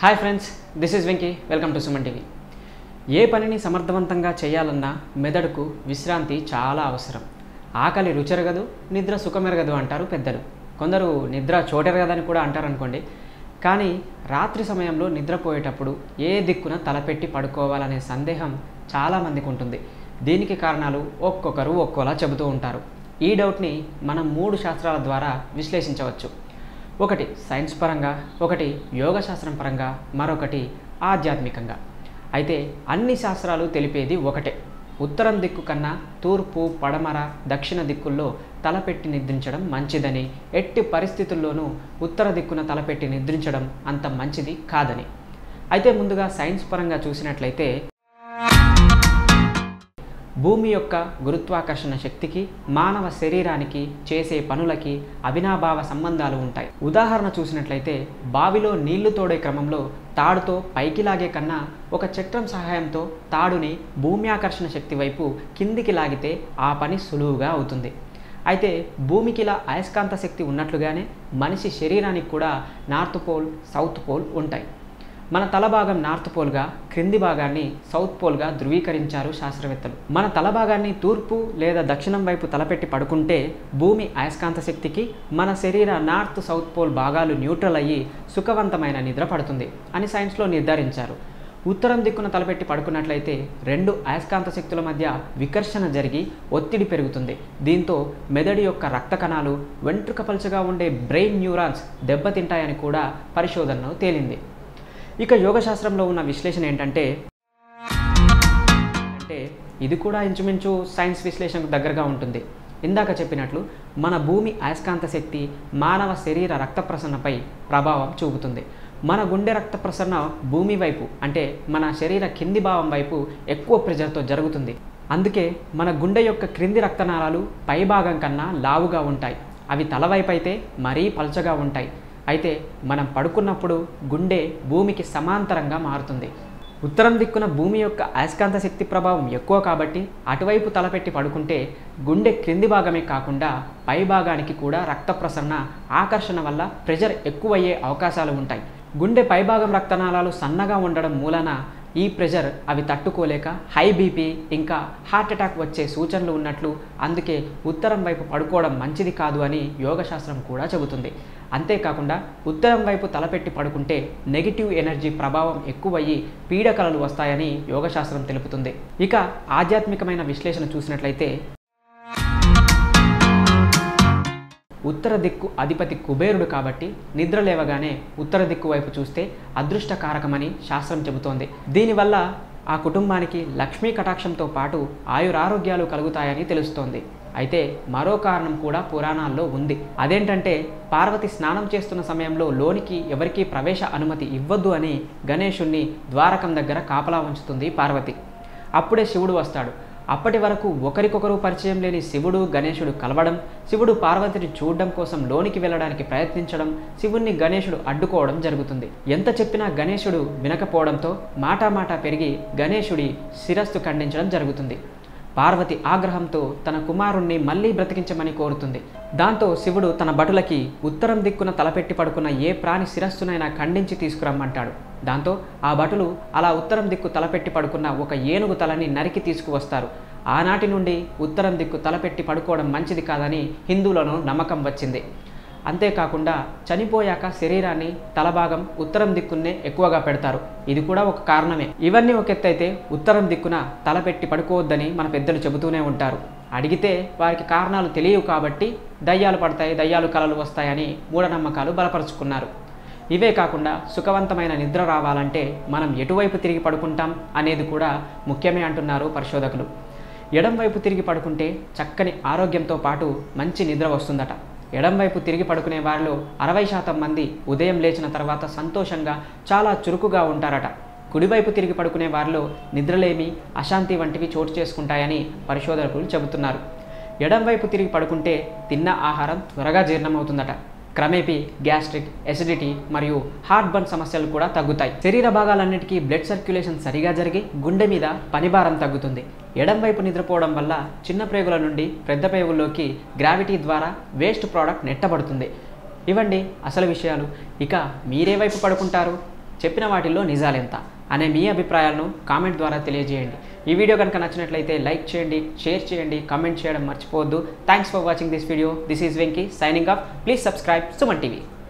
hi friends this is Venky welcome to Suman TV ఏ పనిని సమర్థవంతంగా చేయాలన్నా మెదడుకు విశ్రాంతి చాలా అవసరం ఆకలి రుచెరగదు నిద్ర సుఖమెరగదు అంటారు పెద్దలు కొందరు నిద్ర చోటెరగదని కూడా అంటారు అనుకోండి కానీ రాత్రి సమయంలో నిద్రపోయేటప్పుడు ఏ దిక్కున తలపెట్టి పడుకోవాలనే సందేహం చాలామందికి ఉంటుంది దీనికి కారణాలు ఒక్కొక్కరు ఒక్కోలా చెబుతూ ఉంటారు ఈ డౌట్ని మనం మూడు శాస్త్రాల ద్వారా విశ్లేషించవచ్చు ఒకటి సైన్స్ పరంగా ఒకటి యోగ శాస్త్రం పరంగా మరొకటి ఆధ్యాత్మికంగా అయితే అన్ని శాస్త్రాలు తెలిపేది ఒకటే ఉత్తరం దిక్కు కన్నా తూర్పు పడమర దక్షిణ దిక్కుల్లో తలపెట్టి నిద్రించడం మంచిదని ఎట్టి పరిస్థితుల్లోనూ ఉత్తర దిక్కున తలపెట్టి నిద్రించడం అంత మంచిది కాదని అయితే ముందుగా సైన్స్ పరంగా చూసినట్లయితే భూమి యొక్క గురుత్వాకర్షణ శక్తికి మానవ శరీరానికి చేసే పనులకి అవినాభావ సంబంధాలు ఉంటాయి ఉదాహరణ చూసినట్లయితే బావిలో నీళ్లు తోడే క్రమంలో తాడుతో పైకి లాగే కన్నా ఒక చక్రం సహాయంతో తాడుని భూమి ఆకర్షణ శక్తి వైపు కిందికి లాగితే ఆ పని సులువుగా అవుతుంది అయితే భూమికి ఇలా అయస్కాంత శక్తి ఉన్నట్లుగానే మనిషి శరీరానికి కూడా నార్త్ పోల్ సౌత్ పోల్ ఉంటాయి మన తల భాగం నార్త్ పోల్గా క్రింది భాగాన్ని సౌత్ పోల్గా ధృవీకరించారు శాస్త్రవేత్తలు మన తల భాగాన్ని తూర్పు లేదా దక్షిణం వైపు తలపెట్టి పడుకుంటే భూమి అయస్కాంత శక్తికి మన శరీర నార్త్ సౌత్ పోల్ భాగాలు న్యూట్రల్ అయ్యి సుఖవంతమైన నిద్ర పడుతుంది అని సైన్స్లో నిర్ధారించారు ఉత్తరం దిక్కున తలపెట్టి పడుకున్నట్లయితే రెండు అయస్కాంత శక్తుల మధ్య వికర్షణ జరిగి ఒత్తిడి పెరుగుతుంది దీంతో మెదడు యొక్క రక్త కణాలు వెంట్రుక పలుచగా ఉండే బ్రెయిన్ న్యూరాన్స్ దెబ్బతింటాయని కూడా పరిశోధనలో తేలింది ఇక యోగశాస్త్రంలో ఉన్న విశ్లేషణ ఏంటంటే అంటే ఇది కూడా ఇంచుమించు సైన్స్ విశ్లేషణకు దగ్గరగా ఉంటుంది ఇందాక చెప్పినట్లు మన భూమి అయస్కాంత శక్తి మానవ శరీర రక్త ప్రసరణపై ప్రభావం చూపుతుంది మన గుండె రక్త ప్రసరణ భూమి వైపు అంటే మన శరీర కింది భావం వైపు ఎక్కువ ప్రెజర్తో జరుగుతుంది అందుకే మన గుండె యొక్క క్రింది రక్తనాళాలు పై భాగం కన్నా లావుగా ఉంటాయి అవి తలవైపు అయితే మరీ పలచగా ఉంటాయి అయితే మనం పడుకున్నప్పుడు గుండె భూమికి సమాంతరంగా మారుతుంది ఉత్తరం దిక్కున భూమి యొక్క అయస్కాంత శక్తి ప్రభావం ఎక్కువ కాబట్టి అటువైపు తలపెట్టి పడుకుంటే గుండె క్రింది భాగమే కాకుండా పై భాగానికి కూడా రక్త ప్రసరణ ఆకర్షణ వల్ల ప్రెషర్ ఎక్కువయ్యే అవకాశాలు ఉంటాయి గుండె పైభాగం రక్తనాళాలు సన్నగా ఉండడం మూలన ఈ ప్రెషర్ అవి తట్టుకోలేక హై బీపీ ఇంకా హార్ట్ అటాక్ వచ్చే సూచనలు ఉన్నట్లు అందుకే ఉత్తరం వైపు పడుకోవడం మంచిది కాదు అని యోగశాస్త్రం కూడా చెబుతుంది అంతేకాకుండా ఉత్తరం వైపు తలపెట్టి పడుకుంటే నెగిటివ్ ఎనర్జీ ప్రభావం ఎక్కువయ్యి పీడకలలు వస్తాయని యోగశాస్త్రం తెలుపుతుంది ఇక ఆధ్యాత్మికమైన విశ్లేషణ చూసినట్లయితే ఉత్తర దిక్కు అధిపతి కుబేరుడు కాబట్టి నిద్ర లేవగానే ఉత్తర దిక్కు వైపు చూస్తే అదృష్టకారకమని శాస్త్రం చెబుతోంది దీనివల్ల ఆ కుటుంబానికి లక్ష్మీ కటాక్షంతో పాటు ఆయురారోగ్యాలు కలుగుతాయని తెలుస్తోంది అయితే మరో కారణం కూడా పురాణాల్లో ఉంది అదేంటంటే పార్వతి స్నానం చేస్తున్న సమయంలో లోనికి ఎవరికీ ప్రవేశ అనుమతి ఇవ్వద్దు అని గణేశుణ్ణి ద్వారకం దగ్గర కాపలా ఉంచుతుంది పార్వతి అప్పుడే శివుడు వస్తాడు అప్పటి వరకు ఒకరికొకరు పరిచయం లేని శివుడు గణేశుడు కలవడం శివుడు పార్వతిని చూడడం కోసం లోనికి వెళ్ళడానికి ప్రయత్నించడం శివుణ్ణి గణేశుడు అడ్డుకోవడం జరుగుతుంది ఎంత చెప్పినా గణేశుడు వినకపోవడంతో మాటామాటా పెరిగి గణేశుడి శిరస్సు ఖండించడం జరుగుతుంది పార్వతి ఆగ్రహంతో తన కుమారుణ్ణి మళ్ళీ బ్రతికించమని కోరుతుంది దాంతో శివుడు తన భటులకి ఉత్తరం దిక్కున తలపెట్టి పడుకున్న ఏ ప్రాణి శిరస్సునైనా ఖండించి తీసుకురమ్మంటాడు దాంతో ఆ భటులు అలా ఉత్తరం దిక్కు తలపెట్టి పడుకున్న ఒక ఏనుగు తలని నరికి తీసుకువస్తారు ఆనాటి నుండి ఉత్తరం దిక్కు తలపెట్టి పడుకోవడం మంచిది కాదని హిందువులను నమ్మకం వచ్చింది అంతేకాకుండా చనిపోయాక శరీరాన్ని తలభాగం ఉత్తరం దిక్కునే ఎక్కువగా పెడతారు ఇది కూడా ఒక కారణమే ఇవన్నీ ఒక ఎత్తైతే ఉత్తరం దిక్కున తలపెట్టి పడుకోవద్దని మన పెద్దలు చెబుతూనే ఉంటారు అడిగితే వారికి కారణాలు తెలియవు కాబట్టి దయ్యాలు పడతాయి దయ్యాలు కలలు వస్తాయని మూఢనమ్మకాలు బలపరుచుకున్నారు ఇవే కాకుండా సుఖవంతమైన నిద్ర రావాలంటే మనం ఎటువైపు తిరిగి పడుకుంటాం అనేది కూడా ముఖ్యమే అంటున్నారు పరిశోధకులు ఎడం వైపు తిరిగి పడుకుంటే చక్కని ఆరోగ్యంతో పాటు మంచి నిద్ర వస్తుందట ఎడం వైపు తిరిగి పడుకునే వారిలో అరవై శాతం మంది ఉదయం లేచిన తర్వాత సంతోషంగా చాలా చురుకుగా ఉంటారట కుడివైపు తిరిగి పడుకునే వారిలో నిద్రలేమి అశాంతి వంటివి చోటు చేసుకుంటాయని పరిశోధకులు చెబుతున్నారు ఎడం వైపు తిరిగి పడుకుంటే తిన్న ఆహారం త్వరగా జీర్ణమవుతుందట క్రమేపీ గ్యాస్ట్రిక్ ఎసిడిటీ మరియు హార్ట్ బర్న్ సమస్యలు కూడా తగ్గుతాయి శరీర భాగాలన్నిటికీ బ్లడ్ సర్క్యులేషన్ సరిగా జరిగి గుండె మీద పనిభారం తగ్గుతుంది ఎడం వైపు నిద్రపోవడం వల్ల చిన్న ప్రేగుల నుండి పెద్ద ప్రేగుల్లోకి గ్రావిటీ ద్వారా వేస్ట్ ప్రోడక్ట్ నెట్టబడుతుంది ఇవండి అసలు విషయాలు ఇక మీరే వైపు పడుకుంటారు చెప్పిన వాటిల్లో నిజాలెంత అనే మీ అభిప్రాయాలను కామెంట్ ద్వారా తెలియజేయండి ఈ వీడియో కనుక నచ్చినట్లయితే లైక్ చేయండి షేర్ చేయండి కామెంట్ చేయడం మర్చిపోవద్దు thanks for watching this video this is Venky signing off please subscribe Suman TV